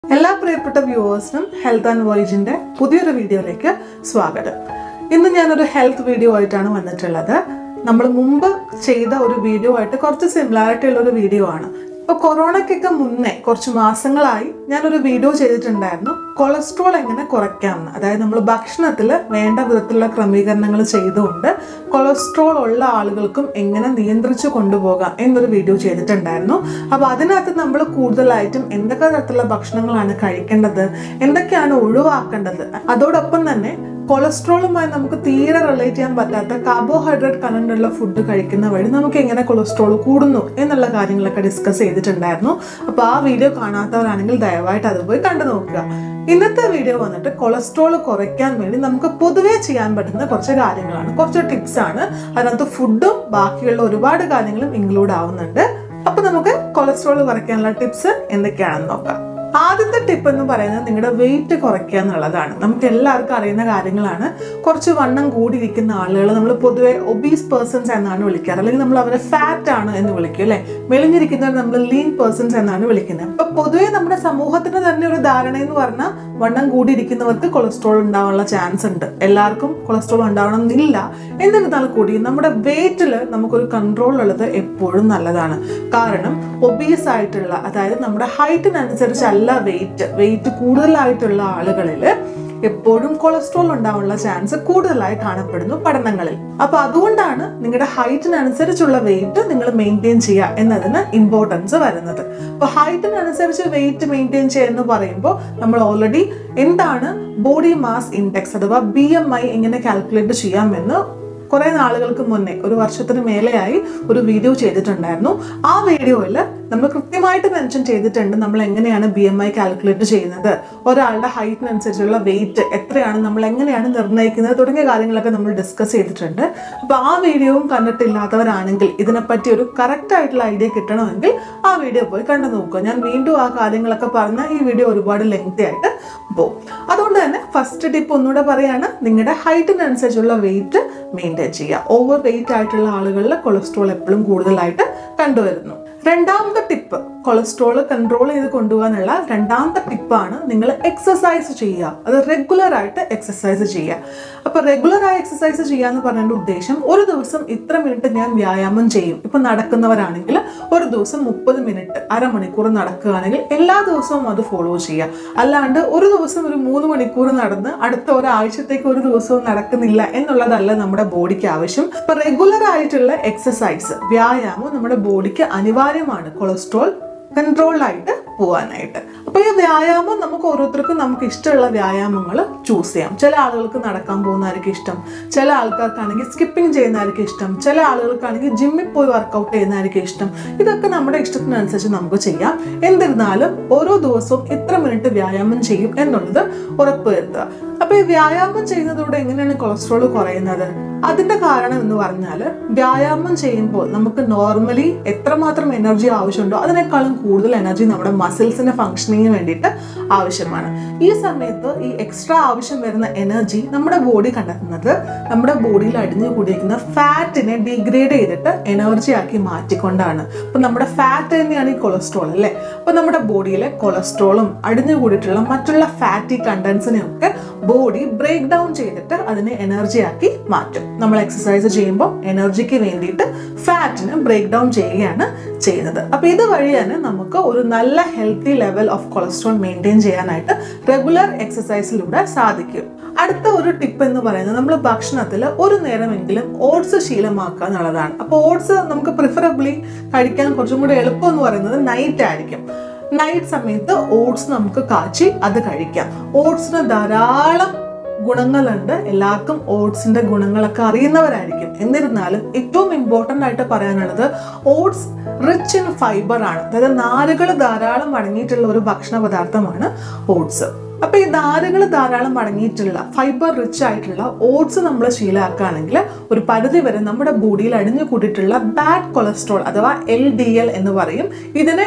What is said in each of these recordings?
എല്ലാ പ്രിയപ്പെട്ട വ്യൂവേഴ്സിനും health and വോയിജിന്റെ പുതിയൊരു വീഡിയോയിലേക്ക് സ്വാഗതം ഇന്ന് ഞാനൊരു ഹെൽത്ത് വീഡിയോ ആയിട്ടാണ് വന്നിട്ടുള്ളത് നമ്മൾ മുമ്പ് ചെയ്ത ഒരു വീഡിയോ ആയിട്ട് കുറച്ച് സിമിലാരിറ്റി ഉള്ള ഒരു വീഡിയോ ആണ് ഇപ്പൊ കൊറോണയ്ക്കൊക്കെ മുന്നേ കുറച്ച് മാസങ്ങളായി ഞാനൊരു വീഡിയോ ചെയ്തിട്ടുണ്ടായിരുന്നു കൊളസ്ട്രോൾ എങ്ങനെ കുറയ്ക്കാമെന്ന് അതായത് നമ്മൾ ഭക്ഷണത്തിൽ വേണ്ട വിധത്തിലുള്ള ക്രമീകരണങ്ങൾ ചെയ്തുകൊണ്ട് കൊളസ്ട്രോൾ ഉള്ള ആളുകൾക്കും എങ്ങനെ നിയന്ത്രിച്ചു കൊണ്ടുപോകാം എന്നൊരു വീഡിയോ ചെയ്തിട്ടുണ്ടായിരുന്നു അപ്പോൾ അതിനകത്ത് നമ്മൾ കൂടുതലായിട്ടും എന്തൊക്കെ തരത്തിലുള്ള ഭക്ഷണങ്ങളാണ് കഴിക്കേണ്ടത് എന്തൊക്കെയാണ് ഒഴിവാക്കേണ്ടത് അതോടൊപ്പം തന്നെ കൊളസ്ട്രോളുമായി നമുക്ക് തീരെ റിലേറ്റ് ചെയ്യാൻ പറ്റാത്ത കാർബോഹൈഡ്രേറ്റ് കണ്ടന്റ് ഉള്ള ഫുഡ് കഴിക്കുന്ന വഴി നമുക്ക് എങ്ങനെ കൊളസ്ട്രോൾ കൂടുന്നു എന്നുള്ള കാര്യങ്ങളൊക്കെ ഡിസ്കസ് ചെയ്തിട്ടുണ്ടായിരുന്നു അപ്പോൾ ആ വീഡിയോ കാണാത്തവരാണെങ്കിൽ ദയവായിട്ട് അത് പോയി കണ്ടു നോക്കുക ഇന്നത്തെ വീഡിയോ വന്നിട്ട് കൊളസ്ട്രോൾ കുറയ്ക്കാൻ വേണ്ടി നമുക്ക് പൊതുവേ ചെയ്യാൻ പറ്റുന്ന കുറച്ച് കാര്യങ്ങളാണ് കുറച്ച് ടിപ്സ് ആണ് അതിനകത്ത് ഫുഡും ബാക്കിയുള്ള ഒരുപാട് കാര്യങ്ങളും ഇൻക്ലൂഡ് ആവുന്നുണ്ട് അപ്പൊ നമുക്ക് കൊളസ്ട്രോൾ കുറയ്ക്കാനുള്ള ടിപ്സ് എന്തൊക്കെയാണെന്ന് നോക്കാം ആദ്യത്തെ ടിപ്പ് എന്ന് പറയുന്നത് നിങ്ങളുടെ വെയിറ്റ് കുറയ്ക്കുക എന്നുള്ളതാണ് നമുക്ക് എല്ലാവർക്കും അറിയുന്ന കാര്യങ്ങളാണ് കുറച്ച് വണ്ണം കൂടിയിരിക്കുന്ന ആളുകൾ നമ്മൾ പൊതുവെ ഒബീസ് പേഴ്സൺസ് എന്നാണ് വിളിക്കാറ് അല്ലെങ്കിൽ നമ്മൾ അവരെ ഫാറ്റ് ആണ് എന്ന് വിളിക്കും അല്ലെ മെലിഞ്ഞിരിക്കുന്നവർ നമ്മൾ ലീൻ പേഴ്സൺസ് എന്നാണ് വിളിക്കുന്നത് അപ്പൊ പൊതുവെ നമ്മുടെ സമൂഹത്തിന് തന്നെ ഒരു ധാരണ എന്ന് പറഞ്ഞാൽ വണ്ണം കൂടിയിരിക്കുന്നവർക്ക് കൊളസ്ട്രോൾ ഉണ്ടാവാനുള്ള ചാൻസ് ഉണ്ട് എല്ലാവർക്കും കൊളസ്ട്രോൾ ഉണ്ടാവണം എന്നില്ല എന്നിരുന്നാൽ കൂടി നമ്മുടെ വെയിറ്റിൽ നമുക്കൊരു കൺട്രോൾ ഉള്ളത് എപ്പോഴും നല്ലതാണ് കാരണം ഒബീസ് ആയിട്ടുള്ള അതായത് നമ്മുടെ ഹൈറ്റിനനുസരിച്ചല്ല വെയിറ്റ് വെയിറ്റ് കൂടുതലായിട്ടുള്ള ആളുകളിൽ എപ്പോഴും കൊളസ്ട്രോൾ ഉണ്ടാവാനുള്ള ചാൻസ് കൂടുതലായി കാണപ്പെടുന്നു പഠനങ്ങളിൽ അപ്പൊ അതുകൊണ്ടാണ് നിങ്ങളുടെ ഹൈറ്റിനനുസരിച്ചുള്ള വെയിറ്റ് നിങ്ങൾ മെയിൻറ്റെയിൻ ചെയ്യുക എന്നതിന് ഇമ്പോർട്ടൻസ് വരുന്നത് അപ്പൊ ഹൈറ്റിനനുസരിച്ച് വെയിറ്റ് മെയിൻറ്റെയിൻ ചെയ്യുക എന്ന് പറയുമ്പോൾ നമ്മൾ ഓൾറെഡി എന്താണ് ബോഡി മാസ് ഇൻഡെക്സ് അഥവാ ബി എം ഐ എങ്ങനെ കാൽക്കുലേറ്റ് ചെയ്യാമെന്ന് കുറെ നാളുകൾക്ക് മുന്നേ ഒരു വർഷത്തിന് മേലെയായി ഒരു വീഡിയോ ചെയ്തിട്ടുണ്ടായിരുന്നു ആ വീഡിയോയിൽ നമ്മൾ കൃത്യമായിട്ട് മെൻഷൻ ചെയ്തിട്ടുണ്ട് നമ്മൾ എങ്ങനെയാണ് ബി എം ഐ കാൽക്കുലേറ്റ് ചെയ്യുന്നത് ഒരാളുടെ ഹൈറ്റിനനുസരിച്ചുള്ള വെയിറ്റ് എത്രയാണ് നമ്മൾ എങ്ങനെയാണ് നിർണ്ണയിക്കുന്നത് തുടങ്ങിയ കാര്യങ്ങളൊക്കെ നമ്മൾ ഡിസ്കസ് ചെയ്തിട്ടുണ്ട് അപ്പോൾ ആ വീഡിയോവും കണ്ടിട്ടില്ലാത്തവരാണെങ്കിൽ ഇതിനെപ്പറ്റി ഒരു കറക്റ്റ് ആയിട്ടുള്ള ഐഡിയ കിട്ടണമെങ്കിൽ ആ വീഡിയോ പോയി കണ്ടു നോക്കുക ഞാൻ വീണ്ടും ആ കാര്യങ്ങളൊക്കെ പറഞ്ഞ ഈ വീഡിയോ ഒരുപാട് ലെങ്തി ആയിട്ട് പോകും അതുകൊണ്ട് തന്നെ ഫസ്റ്റ് ടിപ്പ് ഒന്നുകൂടെ പറയാണ് നിങ്ങളുടെ ഹൈറ്റിനനുസരിച്ചുള്ള വെയിറ്റ് മെയിൻറ്റെയിൻ ചെയ്യുക ഓവർ വെയിറ്റ് ആയിട്ടുള്ള ആളുകളിൽ കൊളസ്ട്രോൾ എപ്പോഴും കൂടുതലായിട്ട് കണ്ടുവരുന്നു രണ്ടാമത്തെ ടിപ്പ് കൊളസ്ട്രോൾ കൺട്രോൾ ചെയ്ത് കൊണ്ടുപോകാനുള്ള രണ്ടാമത്തെ ടിപ്പാണ് നിങ്ങൾ എക്സസൈസ് ചെയ്യുക അത് റെഗുലർ ആയിട്ട് എക്സസൈസ് ചെയ്യുക അപ്പൊ റെഗുലർ ആയി എക്സസൈസ് ചെയ്യാന്ന് പറഞ്ഞതിന്റെ ഉദ്ദേശം ഒരു ദിവസം ഇത്ര മിനിറ്റ് ഞാൻ വ്യായാമം ചെയ്യും ഇപ്പൊ നടക്കുന്നവരാണെങ്കിൽ ഒരു ദിവസം മുപ്പത് മിനിറ്റ് അരമണിക്കൂർ നടക്കുകയാണെങ്കിൽ എല്ലാ ദിവസവും അത് ഫോളോ ചെയ്യുക അല്ലാണ്ട് ഒരു ദിവസം ഒരു മൂന്ന് മണിക്കൂർ നടന്ന് അടുത്ത ഒരാഴ്ചത്തേക്ക് ഒരു ദിവസവും നടക്കുന്നില്ല എന്നുള്ളതല്ല നമ്മുടെ ബോഡിക്ക് ആവശ്യം ഇപ്പൊ റെഗുലർ ആയിട്ടുള്ള എക്സസൈസ് വ്യായാമം നമ്മുടെ ബോഡിക്ക് അനിവാര്യമാണ് കൊളസ്ട്രോൾ കൺട്രോൾഡായിട്ട് പോകാനായിട്ട് അപ്പൊ ഈ വ്യായാമം നമുക്ക് ഓരോരുത്തർക്കും നമുക്ക് ഇഷ്ടമുള്ള വ്യായാമങ്ങൾ ചൂസ് ചെയ്യാം ചില ആളുകൾക്ക് നടക്കാൻ പോകുന്നതായിരിക്കും ഇഷ്ടം ചില ആൾക്കാർക്കാണെങ്കിൽ സ്കിപ്പിംഗ് ചെയ്യുന്നതായിരിക്കും ഇഷ്ടം ചില ആളുകൾക്കാണെങ്കിൽ ജിമ്മിൽ പോയി വർക്കൗട്ട് ചെയ്യുന്നതായിരിക്കും ഇഷ്ടം ഇതൊക്കെ നമ്മുടെ ഇഷ്ടത്തിനനുസരിച്ച് നമുക്ക് ചെയ്യാം എന്നിരുന്നാലും ഓരോ ദിവസവും ഇത്ര മിനിറ്റ് വ്യായാമം ചെയ്യും എന്നുള്ളത് ഉറപ്പുവരുത്തുക അപ്പൊ ഈ വ്യായാമം ചെയ്യുന്നതോടെ എങ്ങനെയാണ് കൊളസ്ട്രോൾ കുറയുന്നത് അതിന്റെ കാരണം എന്ന് പറഞ്ഞാൽ വ്യായാമം ചെയ്യുമ്പോൾ നമുക്ക് നോർമലി എത്രമാത്രം എനർജി ആവശ്യമുണ്ടോ അതിനേക്കാളും കൂടുതൽ എനർജി നമ്മുടെ മസിൽസിന്റെ ഫങ്ഷനിങ്ങിന് വേണ്ടിയിട്ട് ആവശ്യമാണ് ഈ സമയത്ത് ഈ എക്സ്ട്രാ ആവശ്യം വരുന്ന എനർജി നമ്മുടെ ബോഡി കണ്ടെത്തുന്നത് നമ്മുടെ ബോഡിയിൽ അടിഞ്ഞു കൂടിയിരിക്കുന്ന ഫാറ്റിനെ ഡിഗ്രേഡ് ചെയ്തിട്ട് എനർജി ആക്കി മാറ്റിക്കൊണ്ടാണ് അപ്പൊ നമ്മുടെ ഫാറ്റ് തന്നെയാണ് ഈ കൊളസ്ട്രോൾ അല്ലേ അപ്പൊ നമ്മുടെ ബോഡിയിലെ കൊളസ്ട്രോളും അടിഞ്ഞു കൂടിയിട്ടുള്ള മറ്റുള്ള ഫാറ്റി കണ്ടൻസിനെ ഒക്കെ ബോഡി ബ്രേക്ക് ഡൗൺ ചെയ്തിട്ട് അതിനെ എനർജി ആക്കി മാറ്റും നമ്മൾ എക്സസൈസ് ചെയ്യുമ്പോൾ എനർജിക്ക് വേണ്ടിയിട്ട് ഫാറ്റിന് ബ്രേക്ക് ഡൗൺ ചെയ്യുകയാണ് ചെയ്യുന്നത് അപ്പൊ ഇതുവഴി തന്നെ നമുക്ക് ഒരു നല്ല healthy level of cholesterol maintain ചെയ്യാനായിട്ട് റെഗുലർ എക്സസൈസിലൂടെ സാധിക്കും അടുത്ത ഒരു ടിപ്പ് എന്ന് പറയുന്നത് നമ്മൾ ഭക്ഷണത്തിൽ ഒരു നേരമെങ്കിലും ഓട്സ് ശീലമാക്കുക എന്നുള്ളതാണ് അപ്പോൾ ഓട്സ് നമുക്ക് പ്രിഫറബിളി കഴിക്കാൻ കുറച്ചും കൂടി എളുപ്പം എന്ന് പറയുന്നത് നൈറ്റ് ആയിരിക്കും നൈറ്റ് സമയത്ത് ഓട്സ് നമുക്ക് കാച്ചി അത് കഴിക്കാം ഓട്സിന് ധാരാളം ഗുണങ്ങളുണ്ട് എല്ലാവർക്കും ഓട്സിന്റെ ഗുണങ്ങളൊക്കെ അറിയുന്നവരായിരിക്കും എന്നിരുന്നാലും ഏറ്റവും ഇമ്പോർട്ടൻ്റ് ആയിട്ട് പറയാനുള്ളത് ഓട്സ് റിച്ച് ഇൻ ഫൈബർ ആണ് അതായത് നാരുകൾ ധാരാളം അടങ്ങിയിട്ടുള്ള ഒരു ഭക്ഷണ പദാർത്ഥമാണ് ഓട്സ് അപ്പൊ ഈ നാരുകൾ ധാരാളം അടങ്ങിയിട്ടുള്ള ഫൈബർ റിച്ച് ആയിട്ടുള്ള ഓട്സ് നമ്മൾ ശീലമാക്കുകയാണെങ്കിൽ ഒരു പരിധി വരെ നമ്മുടെ ബോഡിയിൽ അടിഞ്ഞു കൂടിയിട്ടുള്ള ബാഡ് കൊളസ്ട്രോൾ അഥവാ എൽ ഡി എൽ എന്ന് പറയും ഇതിനെ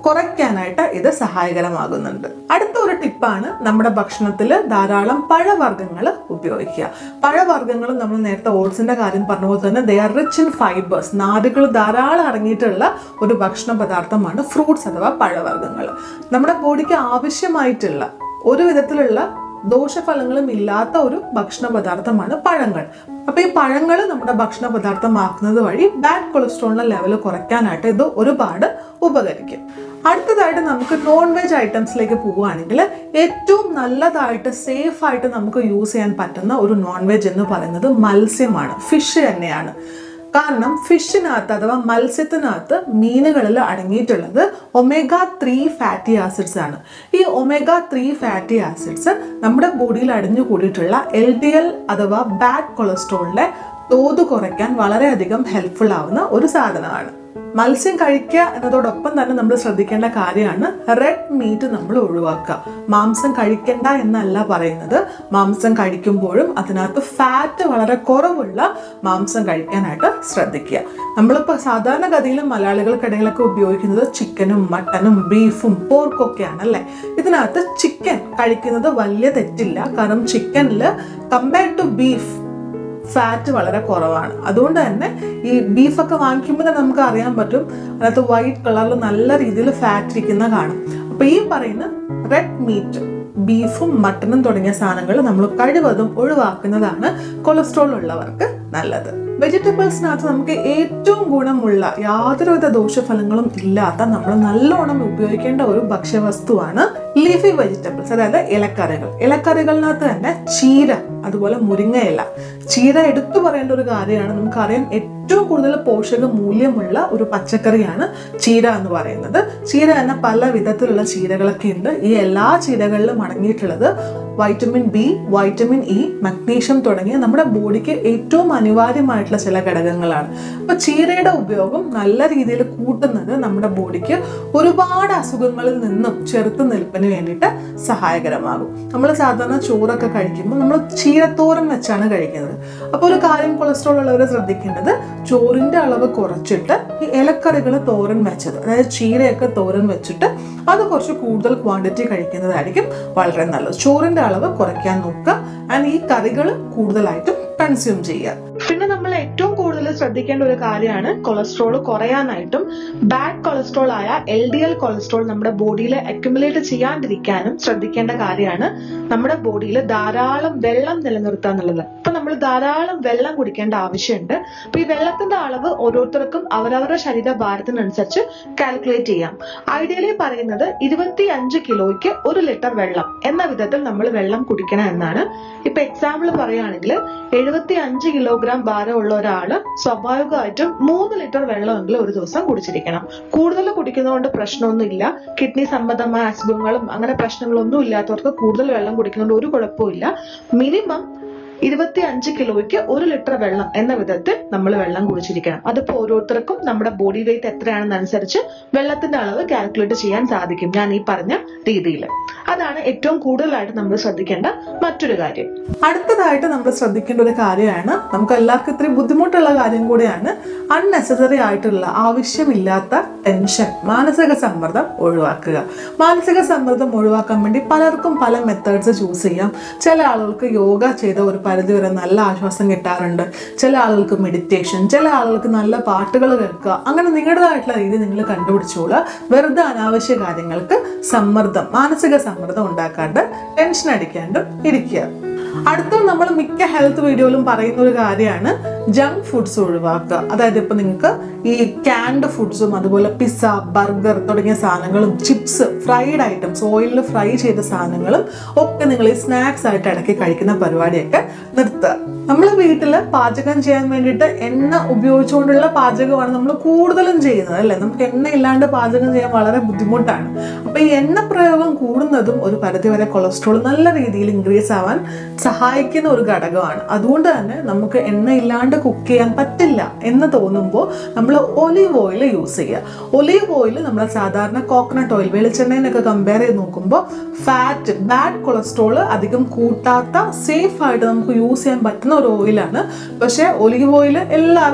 കുറയ്ക്കാനായിട്ട് ഇത് സഹായകരമാകുന്നുണ്ട് അടുത്ത ഒരു ടിപ്പാണ് നമ്മുടെ ഭക്ഷണത്തിൽ ധാരാളം പഴവർഗ്ഗങ്ങൾ ഉപയോഗിക്കുക പഴവർഗ്ഗങ്ങൾ നമ്മൾ നേരത്തെ ഓട്സിന്റെ കാര്യം പറഞ്ഞ പോലെ തന്നെ they are rich in fibres നാരുകൾ ധാരാളം അടങ്ങിയിട്ടുള്ള ഒരു ഭക്ഷണ പദാർത്ഥമാണ് ഫ്രൂട്ട്സ് അഥവാ പഴവർഗ്ഗങ്ങൾ നമ്മുടെ ബോഡിക്ക് ആവശ്യമായിട്ടുള്ള ഒരു വിധത്തിലുള്ള ദോഷഫലങ്ങളും ഇല്ലാത്ത ഒരു ഭക്ഷണ പദാർത്ഥമാണ് പഴങ്ങൾ അപ്പൊ ഈ പഴങ്ങൾ നമ്മുടെ ഭക്ഷണ പദാർത്ഥമാക്കുന്നത് വഴി ബാഡ് കൊളസ്ട്രോളിന്റെ ലെവൽ കുറയ്ക്കാനായിട്ട് ഇത് ഒരുപാട് ഉപകരിക്കും അടുത്തതായിട്ട് നമുക്ക് നോൺ വെജ് ഐറ്റംസിലേക്ക് പോവുകയാണെങ്കിൽ ഏറ്റവും നല്ലതായിട്ട് സേഫ് ആയിട്ട് നമുക്ക് യൂസ് ചെയ്യാൻ പറ്റുന്ന ഒരു നോൺ വെജ് എന്ന് പറയുന്നത് മത്സ്യമാണ് ഫിഷ് തന്നെയാണ് കാരണം ഫിഷിനകത്ത് അഥവാ മത്സ്യത്തിനകത്ത് മീനുകളിൽ അടങ്ങിയിട്ടുള്ളത് ഒമേഗ ത്രീ ഫാറ്റി ആസിഡ്സ് ആണ് ഈ ഒമേഗ ത്രീ ഫാറ്റി ആസിഡ്സ് നമ്മുടെ ബോഡിയിൽ അടിഞ്ഞു കൂടിയിട്ടുള്ള എൽ ഡി എൽ അഥവാ ബാഡ് കൊളസ്ട്രോളിന്റെ തോത് കുറയ്ക്കാൻ വളരെയധികം ഹെൽപ്ഫുൾ ആവുന്ന ഒരു സാധനമാണ് മത്സ്യം കഴിക്കുക എന്നതോടൊപ്പം തന്നെ നമ്മൾ ശ്രദ്ധിക്കേണ്ട കാര്യമാണ് റെഡ് മീറ്റ് നമ്മൾ ഒഴിവാക്കുക മാംസം കഴിക്കണ്ട എന്നല്ല പറയുന്നത് മാംസം കഴിക്കുമ്പോഴും അതിനകത്ത് ഫാറ്റ് വളരെ കുറവുള്ള മാംസം കഴിക്കാനായിട്ട് ശ്രദ്ധിക്കുക നമ്മളിപ്പോൾ സാധാരണഗതിയിൽ മലയാളികൾക്കിടയിലൊക്കെ ഉപയോഗിക്കുന്നത് ചിക്കനും മട്ടനും ബീഫും പോർക്കും ഒക്കെയാണ് അല്ലേ ഇതിനകത്ത് ചിക്കൻ കഴിക്കുന്നത് വലിയ തെറ്റില്ല കാരണം ചിക്കനിൽ കമ്പയർഡ് ടു ബീഫ് ഫാറ്റ് വളരെ കുറവാണ് അതുകൊണ്ട് തന്നെ ഈ ബീഫൊക്കെ വാങ്ങിക്കുമ്പോൾ തന്നെ നമുക്ക് അറിയാൻ പറ്റും അതിനകത്ത് വൈറ്റ് കളറിൽ നല്ല രീതിയിൽ ഫാറ്റ് ഇരിക്കുന്ന കാണും അപ്പോൾ ഈ പറയുന്ന റെഡ് മീറ്റ് ബീഫും മട്ടനും തുടങ്ങിയ സാധനങ്ങൾ നമ്മൾ കഴിവതും ഒഴിവാക്കുന്നതാണ് കൊളസ്ട്രോൾ ഉള്ളവർക്ക് നല്ലത് വെജിറ്റബിൾസിനകത്ത് നമുക്ക് ഏറ്റവും ഗുണമുള്ള യാതൊരുവിധ ദോഷഫലങ്ങളും ഇല്ലാത്ത നമ്മൾ നല്ലോണം ഉപയോഗിക്കേണ്ട ഒരു ഭക്ഷ്യവസ്തുവാണ് ലീഫി വെജിറ്റബിൾസ് അതായത് ഇലക്കറികൾ ഇലക്കറികളിനകത്ത് തന്നെ ചീര അതുപോലെ മുരിങ്ങയില ചീര എടുത്തു പറയേണ്ട ഒരു കാര്യമാണ് നമുക്കറിയാം ഏറ്റവും കൂടുതൽ പോഷക മൂല്യമുള്ള ഒരു പച്ചക്കറിയാണ് ചീര എന്ന് പറയുന്നത് ചീര തന്നെ പല വിധത്തിലുള്ള ചീരകളൊക്കെ ഉണ്ട് ഈ എല്ലാ ചീരകളിലും അടങ്ങിയിട്ടുള്ളത് vitamin B vitamin E magnesium തുടങ്ങിയ നമ്മുടെ ബോഡിക്ക് ഏറ്റവും അനിവാര്യമായിട്ടുള്ള ചില ഘടകങ്ങളാണ് അപ്പൊ ചീരയുടെ ഉപയോഗം നല്ല രീതിയിൽ കൂട്ടുന്നത് നമ്മുടെ ബോഡിക്ക് ഒരുപാട് അസുഖങ്ങളിൽ നിന്നും ചെറുത്ത് നിൽപ്പിന് വേണ്ടിയിട്ട് സഹായകരമാകും നമ്മൾ സാധാരണ ചോറൊക്കെ കഴിക്കുമ്പോൾ നമ്മൾ ചീരത്തോരൻ വെച്ചാണ് കഴിക്കുന്നത് അപ്പോൾ ഒരു കാര്യം കൊളസ്ട്രോൾ ഉള്ളവർ ശ്രദ്ധിക്കേണ്ടത് ചോറിന്റെ അളവ് കുറച്ചിട്ട് ഈ ഇലക്കറികൾ തോരൻ വെച്ചത് അതായത് ചീരയൊക്കെ തോരൻ വെച്ചിട്ട് അത് കുറച്ച് കൂടുതൽ ക്വാണ്ടിറ്റി കഴിക്കുന്നതായിരിക്കും വളരെ നല്ലത് ചോറിന്റെ അളവ് കുറയ്ക്കാൻ നോക്കുക ആൻഡ് ഈ കറികൾ കൂടുതലായിട്ടും കൺസ്യൂം ചെയ്യുക പിന്നെ നമ്മൾ ഏറ്റവും കൂടുതൽ ശ്രദ്ധിക്കേണ്ട ഒരു കാര്യമാണ് കൊളസ്ട്രോൾ കുറയാനായിട്ടും ബാഡ് കൊളസ്ട്രോൾ ആയ എൽ ഡി എൽ കൊളസ്ട്രോൾ നമ്മുടെ ബോഡിയിൽ അക്യുമുലേറ്റ് ചെയ്യാണ്ടിരിക്കാനും ശ്രദ്ധിക്കേണ്ട കാര്യമാണ് നമ്മുടെ ബോഡിയിൽ ധാരാളം വെള്ളം നിലനിർത്തുക എന്നുള്ളത് ഇപ്പൊ നമ്മൾ ധാരാളം വെള്ളം കുടിക്കേണ്ട ആവശ്യമുണ്ട് അപ്പൊ ഈ വെള്ളത്തിന്റെ അളവ് ഓരോരുത്തർക്കും അവരവരുടെ ശരീരഭാരത്തിനനുസരിച്ച് കാൽക്കുലേറ്റ് ചെയ്യാം ഐഡിയലി പറയുന്നത് ഇരുപത്തി അഞ്ച് കിലോയ്ക്ക് ഒരു ലിറ്റർ വെള്ളം എന്ന വിധത്തിൽ നമ്മൾ വെള്ളം കുടിക്കണം എന്നാണ് ഇപ്പൊ എക്സാമ്പിൾ പറയുകയാണെങ്കിൽ എഴുപത്തി അഞ്ച് കിലോഗ്രാം ഭാരമുള്ള ഒരാള് സ്വാഭാവികമായിട്ടും മൂന്ന് ലിറ്റർ വെള്ളമെങ്കിലും ഒരു ദിവസം കുടിച്ചിരിക്കണം കൂടുതൽ കുടിക്കുന്നതുകൊണ്ട് പ്രശ്നമൊന്നുമില്ല കിഡ്നി സംബന്ധമായ അസുഖങ്ങളും അങ്ങനെ പ്രശ്നങ്ങളൊന്നും ഇല്ലാത്തവർക്ക് കൂടുതൽ വെള്ളം കുടിക്കുന്നതുകൊണ്ട് ഒരു കുഴപ്പമില്ല മിനിമം ഇരുപത്തി അഞ്ച് കിലോയ്ക്ക് ഒരു ലിറ്റർ വെള്ളം എന്ന വിധത്തിൽ നമ്മൾ വെള്ളം കുടിച്ചിരിക്കണം അതിപ്പോ ഓരോരുത്തർക്കും നമ്മുടെ ബോഡി വെയിറ്റ് എത്രയാണെന്നനുസരിച്ച് വെള്ളത്തിന്റെ അളവ് കാൽക്കുലേറ്റ് ചെയ്യാൻ സാധിക്കും ഞാൻ ഈ പറഞ്ഞ രീതിയിൽ അതാണ് ഏറ്റവും കൂടുതലായിട്ട് നമ്മൾ ശ്രദ്ധിക്കേണ്ട മറ്റൊരു കാര്യം അടുത്തതായിട്ട് നമ്മൾ ശ്രദ്ധിക്കേണ്ട ഒരു കാര്യമാണ് നമുക്ക് എല്ലാവർക്കും ഇത്രയും ബുദ്ധിമുട്ടുള്ള കാര്യം കൂടിയാണ് അൺനെസസറി ആയിട്ടുള്ള ആവശ്യമില്ലാത്ത ടെൻഷൻ മാനസിക സമ്മർദ്ദം ഒഴിവാക്കുക മാനസിക സമ്മർദ്ദം ഒഴിവാക്കാൻ വേണ്ടി പലർക്കും പല മെത്തേഡ്സ് ചൂസ് ചെയ്യാം ചില ആളുകൾക്ക് യോഗ ചെയ്ത ഒരു പരിധി വരെ നല്ല ആശ്വാസം കിട്ടാറുണ്ട് ചില ആളുകൾക്ക് മെഡിറ്റേഷൻ ചില ആളുകൾക്ക് നല്ല പാട്ടുകൾ കേൾക്കുക അങ്ങനെ നിങ്ങളുടേതായിട്ടുള്ള രീതി നിങ്ങൾ കണ്ടുപിടിച്ചോളുക വെറുതെ അനാവശ്യ കാര്യങ്ങൾക്ക് സമ്മർദ്ദം മാനസിക സമ്മർദ്ദം ഉണ്ടാക്കാണ്ട് ടെൻഷൻ അടിക്കാണ്ടും ഇരിക്കുക അടുത്ത നമ്മൾ മിക്ക ഹെൽത്ത് വീഡിയോയിലും പറയുന്ന ഒരു കാര്യമാണ് ജങ്ക് ഫുഡ്സ് ഒഴിവാക്കുക അതായത് ഇപ്പൊ നിങ്ങൾക്ക് ഈ ക്യാൻഡ് ഫുഡ്സും അതുപോലെ പിസ്സ ബർഗർ തുടങ്ങിയ സാധനങ്ങളും ചിപ്സ് ഫ്രൈഡ് ഐറ്റംസ് ഓയിലിൽ ഫ്രൈ ചെയ്ത സാധനങ്ങളും ഒക്കെ നിങ്ങൾ ഈ സ്നാക്സ് ആയിട്ട് ഇടയ്ക്ക് കഴിക്കുന്ന പരിപാടിയൊക്കെ നിർത്തുക നമ്മൾ വീട്ടിൽ പാചകം ചെയ്യാൻ വേണ്ടിയിട്ട് എണ്ണ ഉപയോഗിച്ചുകൊണ്ടുള്ള പാചകമാണ് നമ്മൾ കൂടുതലും ചെയ്യുന്നത് അല്ലേ നമുക്ക് എണ്ണ ഇല്ലാണ്ട് പാചകം ചെയ്യാൻ വളരെ ബുദ്ധിമുട്ടാണ് അപ്പൊ ഈ എണ്ണ പ്രയോഗം കൂടുന്നതും ഒരു പരിധിവരെ കൊളസ്ട്രോൾ നല്ല രീതിയിൽ ഇൻക്രീസ് ആവാൻ സഹായിക്കുന്ന ഒരു ഘടകമാണ് അതുകൊണ്ട് തന്നെ നമുക്ക് എണ്ണ ഇല്ലാണ്ട് കുക്ക് ചെയ്യാൻ പറ്റില്ല എന്ന് തോന്നുമ്പോൾ നമ്മൾ ഒലീവ് ഓയിൽ യൂസ് ചെയ്യുക ഒലീവ് ഓയിൽ നമ്മൾ സാധാരണ കോക്കനട്ട് ഓയിൽ വെളിച്ചെണ്ണയിനൊക്കെ കമ്പയർ ചെയ്ത് നോക്കുമ്പോൾ ഫാറ്റ് ബാഡ് കൊളസ്ട്രോൾ അധികം കൂട്ടാത്ത സേഫ് ആയിട്ട് നമുക്ക് യൂസ് ചെയ്യാൻ പറ്റുന്ന ഒരു ഓയിലാണ് പക്ഷേ ഒലീവ് ഓയിൽ എല്ലാവർക്കും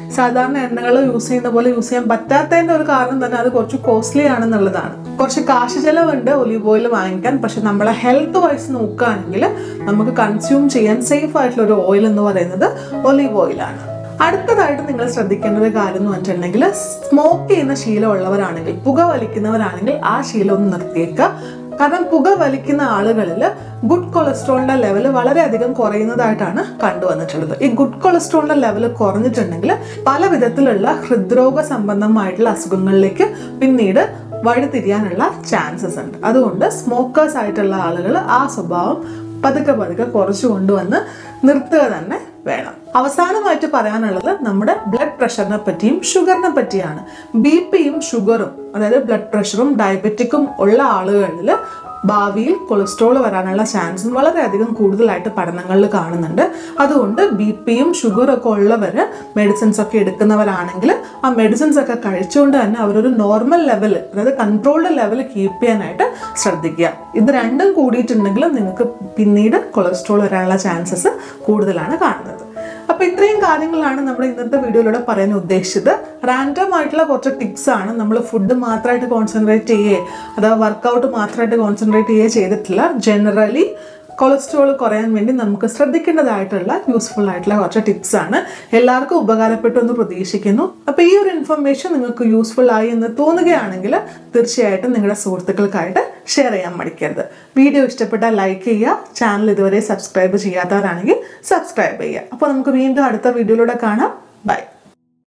സാധാരണ എണ്ണകൾ യൂസ് ചെയ്യുന്ന പോലെ യൂസ് ചെയ്യാൻ പറ്റാത്തതിൻ്റെ ഒരു കാരണം തന്നെ അത് കുറച്ച് കോസ്റ്റ്ലി ആണെന്നുള്ളതാണ് കുറച്ച് കാശ് ചെലവുണ്ട് ഒലിവ് ഓയിൽ വാങ്ങിക്കാൻ പക്ഷെ നമ്മളെ ഹെൽത്ത് വൈസ് നോക്കുകയാണെങ്കിൽ നമുക്ക് കൺസ്യൂം ചെയ്യാൻ സേഫ് ആയിട്ടുള്ള ഒരു ഓയിൽ എന്ന് പറയുന്നത് ഒലിവ് ഓയിലാണ് അടുത്തതായിട്ട് നിങ്ങൾ ശ്രദ്ധിക്കേണ്ട ഒരു കാര്യം എന്ന് പറഞ്ഞിട്ടുണ്ടെങ്കിൽ സ്മോക്ക് ചെയ്യുന്ന ശീലമുള്ളവരാണെങ്കിൽ പുക വലിക്കുന്നവരാണെങ്കിൽ ആ ശീലം ഒന്ന് നിർത്തിയേക്കുക കാരണം പുക വലിക്കുന്ന ആളുകളിൽ ഗുഡ് കൊളസ്ട്രോളിന്റെ ലെവൽ വളരെയധികം കുറയുന്നതായിട്ടാണ് കണ്ടുവന്നിട്ടുള്ളത് ഈ ഗുഡ് കൊളസ്ട്രോളിന്റെ ലെവൽ കുറഞ്ഞിട്ടുണ്ടെങ്കിൽ പല വിധത്തിലുള്ള ഹൃദ്രോഗ സംബന്ധമായിട്ടുള്ള അസുഖങ്ങളിലേക്ക് പിന്നീട് വഴിതിരിയാനുള്ള ചാൻസസ് ഉണ്ട് അതുകൊണ്ട് സ്മോക്കേഴ്സ് ആയിട്ടുള്ള ആളുകൾ ആ സ്വഭാവം പതുക്കെ പതുക്കെ കുറച്ചു കൊണ്ടുവന്ന് നിർത്തുക തന്നെ വേണം അവസാനമായിട്ട് പറയാനുള്ളത് നമ്മുടെ ബ്ലഡ് പ്രഷറിനെ പറ്റിയും ഷുഗറിനെ പറ്റിയാണ് ബി പിയും ഷുഗറും അതായത് ബ്ലഡ് പ്രഷറും ഡയബറ്റിക്കും ഉള്ള ആളുകളിൽ ഭാവിയിൽ കൊളസ്ട്രോൾ വരാനുള്ള ചാൻസും വളരെയധികം കൂടുതലായിട്ട് പഠനങ്ങളിൽ കാണുന്നുണ്ട് അതുകൊണ്ട് ബി പിയും ഷുഗറും ഒക്കെ ഉള്ളവർ മെഡിസിൻസ് ഒക്കെ എടുക്കുന്നവരാണെങ്കിൽ ആ മെഡിസിൻസ് ഒക്കെ കഴിച്ചുകൊണ്ട് തന്നെ അവരൊരു നോർമൽ ലെവൽ അതായത് കൺട്രോൾഡ് ലെവൽ കീപ്പ് ചെയ്യാനായിട്ട് ശ്രദ്ധിക്കുക ഇത് രണ്ടും കൂടിയിട്ടുണ്ടെങ്കിൽ നിങ്ങൾക്ക് പിന്നീട് കൊളസ്ട്രോൾ വരാനുള്ള ചാൻസസ് കൂടുതലാണ് കാണുന്നത് അപ്പോൾ ഇത്രയും കാര്യങ്ങളാണ് നമ്മൾ ഇന്നത്തെ വീഡിയോയിലൂടെ പറയാൻ ഉദ്ദേശിച്ചത് റാൻഡം ആയിട്ടുള്ള കുറച്ച് ടിപ്സ് ആണ് നമ്മൾ ഫുഡ് മാത്രമായിട്ട് കോൺസെൻട്രേറ്റ് ചെയ്യേ അഥവാ വർക്കൗട്ട് മാത്രമായിട്ട് കോൺസെൻട്രേറ്റ് ചെയ്യുകയോ ചെയ്തിട്ടില്ല ജനറലി കൊളസ്ട്രോൾ കുറയാൻ വേണ്ടി നമുക്ക് ശ്രദ്ധിക്കേണ്ടതായിട്ടുള്ള യൂസ്ഫുൾ ആയിട്ടുള്ള കുറച്ച് ടിപ്സ് ആണ് എല്ലാവർക്കും ഉപകാരപ്പെട്ടു എന്ന് പ്രതീക്ഷിക്കുന്നു അപ്പോൾ ഈ ഒരു ഇൻഫർമേഷൻ നിങ്ങൾക്ക് യൂസ്ഫുൾ ആയി എന്ന് തോന്നുകയാണെങ്കിൽ തീർച്ചയായിട്ടും നിങ്ങളുടെ സുഹൃത്തുക്കൾക്കായിട്ട് ഷെയർ ചെയ്യാൻ മടിക്കരുത് വീഡിയോ ഇഷ്ടപ്പെട്ടാൽ ലൈക്ക് ചെയ്യുക ചാനൽ ഇതുവരെ സബ്സ്ക്രൈബ് ചെയ്യാത്തവരാണെങ്കിൽ സബ്സ്ക്രൈബ് ചെയ്യുക അപ്പോൾ നമുക്ക് വീണ്ടും അടുത്ത വീഡിയോയിലൂടെ കാണാം ബൈ